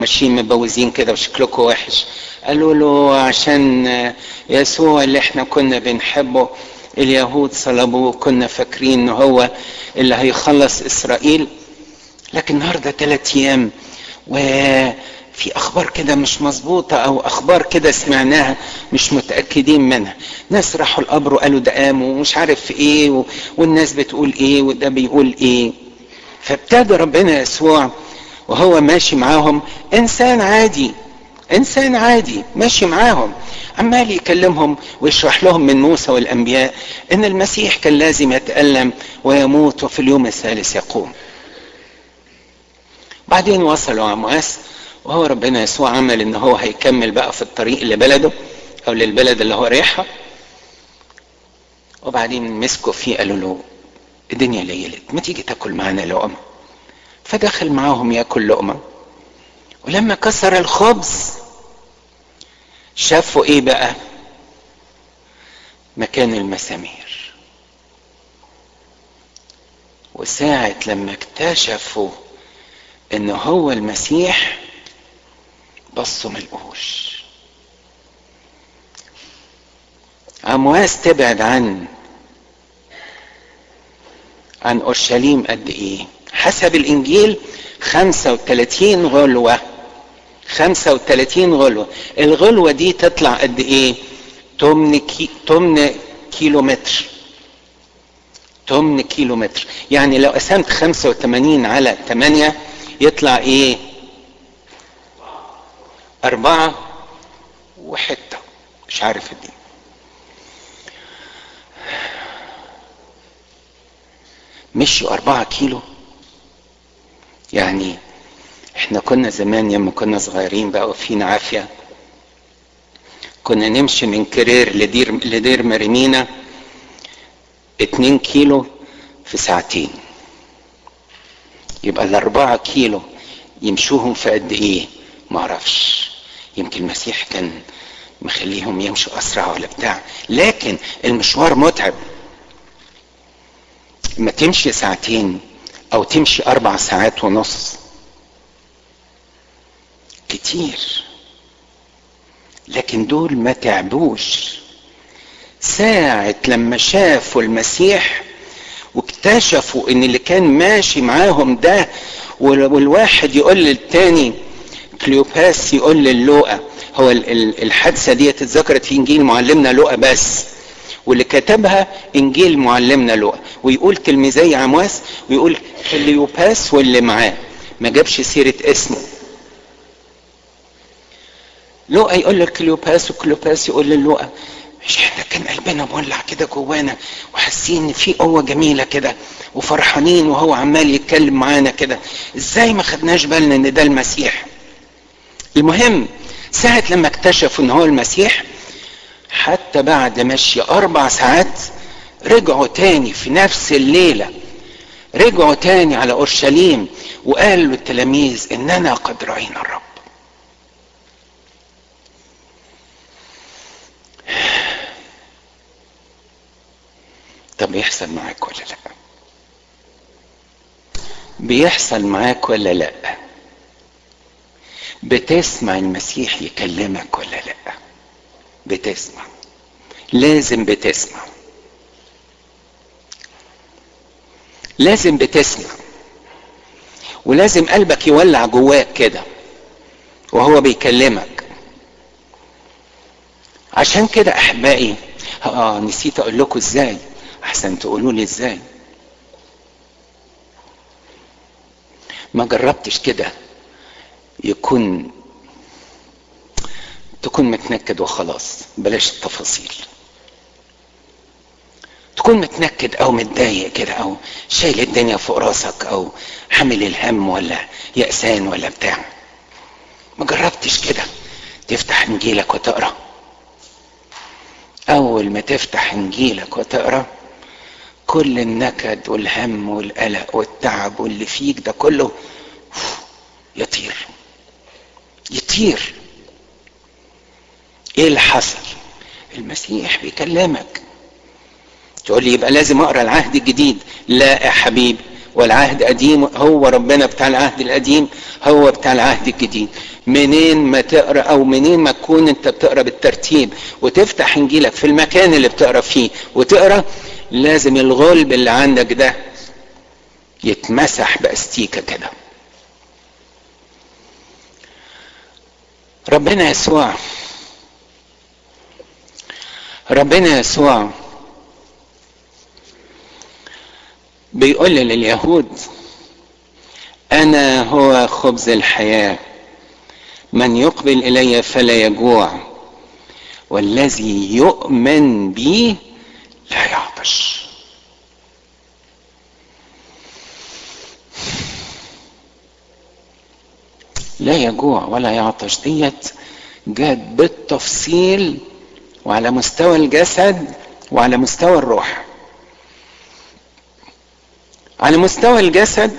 ماشيين مبوزين كده وشكلكم وحش قالوا له عشان يسوع اللي احنا كنا بنحبه اليهود صلبوه وكنا فاكرين ان هو اللي هيخلص اسرائيل لكن النهارده ثلاث ايام وفي اخبار كده مش مظبوطه او اخبار كده سمعناها مش متاكدين منها ناس راحوا القبر وقالوا ده قام ومش عارف ايه والناس بتقول ايه وده بيقول ايه فابتدى ربنا يسوع وهو ماشي معاهم انسان عادي انسان عادي ماشي معاهم عمال يكلمهم ويشرح لهم من موسى والانبياء ان المسيح كان لازم يتالم ويموت وفي اليوم الثالث يقوم بعدين وصلوا عمواس وهو ربنا يسوع عمل ان هو هيكمل بقى في الطريق لبلده او للبلد اللي هو رايحها وبعدين مسكوا فيه قالوا له الدنيا ليلت ما تيجي تاكل معانا لقمه فدخل معاهم ياكل لقمه ولما كسر الخبز شافوا ايه بقى مكان المسامير وساعة لما اكتشفوا ان هو المسيح بصوا ملقوش عمواس تبعد عن عن اورشليم قد ايه حسب الانجيل 35 غلوة 35 غلوة الغلوة دي تطلع قد ايه 8 كي... 8 كيلو متر 8 كيلو متر يعني لو قسمت 85 على 8 يطلع ايه أربعة وحتة مش عارف دي مشوا أربعة كيلو يعني احنا كنا زمان لما كنا صغيرين بقى وفينا عافية كنا نمشي من كرير لدير لدير مريمينا اتنين كيلو في ساعتين يبقى الأربعة كيلو يمشوهم في قد إيه؟ معرفش يمكن المسيح كان مخليهم يمشوا أسرع ولا بتاع لكن المشوار متعب ما تمشي ساعتين أو تمشي أربع ساعات ونص كتير لكن دول ما تعبوش ساعة لما شافوا المسيح واكتشفوا ان اللي كان ماشي معاهم ده والواحد يقول للتاني كليوباس يقول للوقا هو الحادثة دي اتذكرت في انجيل معلمنا لوقا بس واللي كتبها انجيل معلمنا لوقا ويقول تلميذي عمواس ويقول كليوباس واللي معاه ما جابش سيرة اسمه لوقا يقول لكليوباس وكليوباس يقول للوقا مش احنا كان قلبنا مولع كده جوانا وحاسين ان في قوه جميله كده وفرحانين وهو عمال يتكلم معانا كده ازاي ما خدناش بالنا ان ده المسيح المهم ساعة لما اكتشفوا ان هو المسيح حتى بعد مشي اربع ساعات رجعوا تاني في نفس الليلة رجعوا تاني على اورشليم وقالوا للتلاميذ اننا قد راينا الرب طب بيحصل معاك ولا لا بيحصل معاك ولا لا بتسمع المسيح يكلمك ولا لا بتسمع لازم بتسمع لازم بتسمع ولازم قلبك يولع جواك كده وهو بيكلمك عشان كده احبائي اه نسيت اقول لكم ازاي احسن تقولوا لي ازاي ما جربتش كده يكون تكون متنكد وخلاص بلاش التفاصيل تكون متنكد او متضايق كده او شايل الدنيا فوق راسك او حامل الهم ولا يأسان ولا بتاع ما جربتش كده تفتح انجيلك وتقرا اول ما تفتح انجيلك وتقرا كل النكد والهم والقلق والتعب واللي فيك ده كله يطير يطير ايه اللي حصل المسيح بيكلمك تقول لي يبقى لازم اقرا العهد الجديد لا يا حبيبي والعهد قديم هو ربنا بتاع العهد القديم هو بتاع العهد الجديد منين ما تقرا او منين ما تكون انت بتقرا بالترتيب وتفتح انجيلك في المكان اللي بتقرا فيه وتقرا لازم الغلب اللي عندك ده يتمسح باستيكه كده ربنا يسوع ربنا يسوع بيقول لليهود انا هو خبز الحياه من يقبل الي فلا يجوع والذي يؤمن بي لا يعطش لا يجوع ولا يعطش ديت جت بالتفصيل وعلى مستوى الجسد وعلى مستوى الروح على مستوى الجسد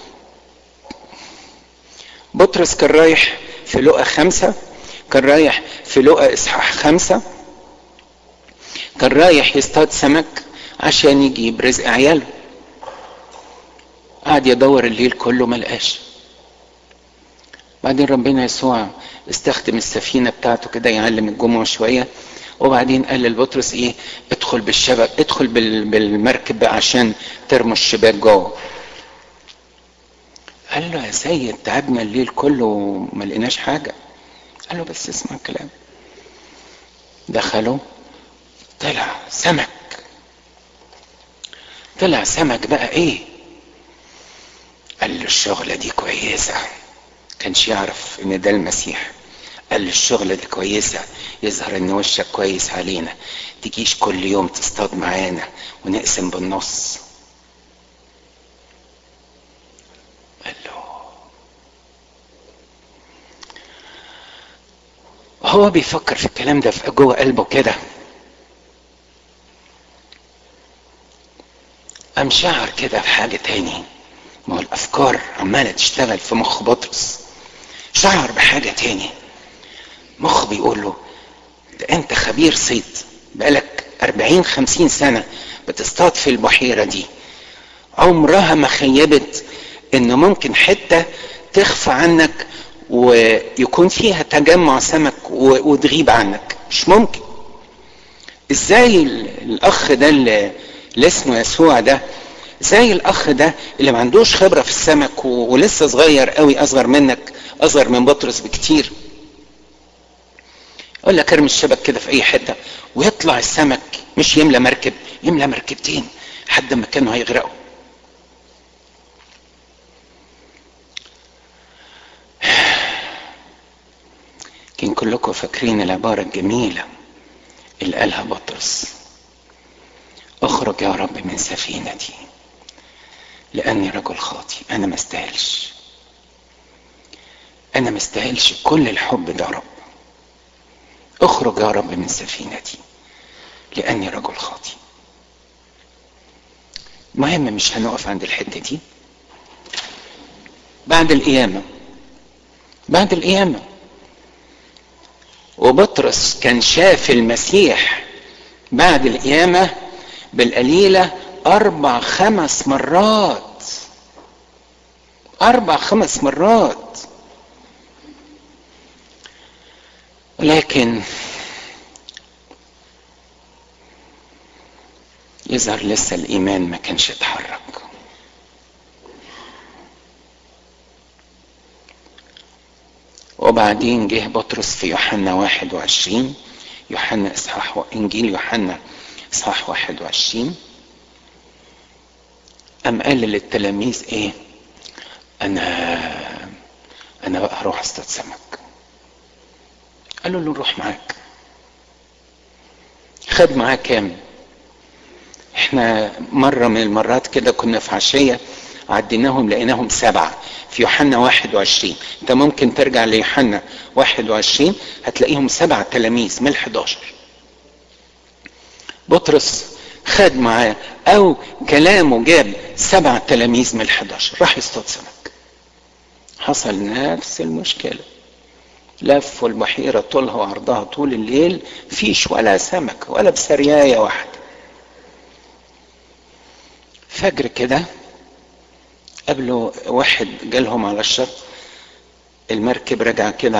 بطرس كان رايح في لقا خمسة كان رايح في لقا إصحاح خمسة كان رايح يصطاد سمك عشان يجيب رزق عياله قعد يدور الليل كله ملقاش بعدين ربنا يسوع استخدم السفينة بتاعته كده يعلم الجموع شوية وبعدين قال لبطرس ايه ادخل بالشبك ادخل بالمركب بقى عشان ترموا الشباك جوه قال له يا سيد تعبنا الليل كله وما لقيناش حاجة قال له بس اسمع الكلام دخلوا طلع سمك طلع سمك بقى ايه قال له الشغلة دي كويسة كانش يعرف ان ده المسيح قال له الشغلة دي كويسة يظهر ان وشك كويس علينا تجيش كل يوم تصطاد معانا ونقسم بالنص قال له هو بيفكر في الكلام ده في جوه قلبه كده قام شعر كده بحاجة تاني ما هو الأفكار عمالة تشتغل في مخ بطرس شعر بحاجة تاني مخ بيقول له ده أنت خبير صيد بقالك أربعين خمسين سنة بتصطاد في البحيرة دي عمرها ما خيبت إنه ممكن حتة تخفى عنك ويكون فيها تجمع سمك وتغيب عنك مش ممكن ازاي الاخ ده اللي اسمه يسوع ده زي الاخ ده اللي ما عندوش خبره في السمك ولسه صغير قوي اصغر منك اصغر من بطرس بكتير يقول لك ارمي الشبك كده في اي حته ويطلع السمك مش يملى مركب يملى مركبتين لحد ما كانوا هيغرقوا كان كلكم فاكرين العبارة الجميلة اللي قالها بطرس اخرج يا رب من سفينتي لاني رجل خاطي انا ما استاهلش انا ما استاهلش كل الحب ده يا رب اخرج يا رب من سفينتي لاني رجل خاطي المهم مش هنقف عند الحته دي بعد القيامه بعد القيامه وبطرس كان شاف المسيح بعد القيامه بالقليله اربع خمس مرات اربع خمس مرات لكن يظهر لسه الايمان ما كانش اتحرك وبعدين جه بطرس في يوحنا 21 يوحنا اصحاح انجيل يوحنا اصحاح 21 قام قال للتلاميذ ايه انا انا بقى هروح اصطاد سمك قالوا له نروح معاك خد معاه كام احنا مرة من المرات كده كنا في عشية عديناهم لقيناهم سبعة في يوحنا 21 انت ممكن ترجع ليوحنا 21 هتلاقيهم سبع تلاميذ من ال 11 بطرس خد معاه او كلامه جاب سبع تلاميذ من ال 11 راح يصطاد سمك حصل نفس المشكله لفوا البحيرة طولها وعرضها طول الليل فيش ولا سمك ولا بسرياية واحدة فجر كده قابلوا واحد جالهم على الشط المركب راجعة كده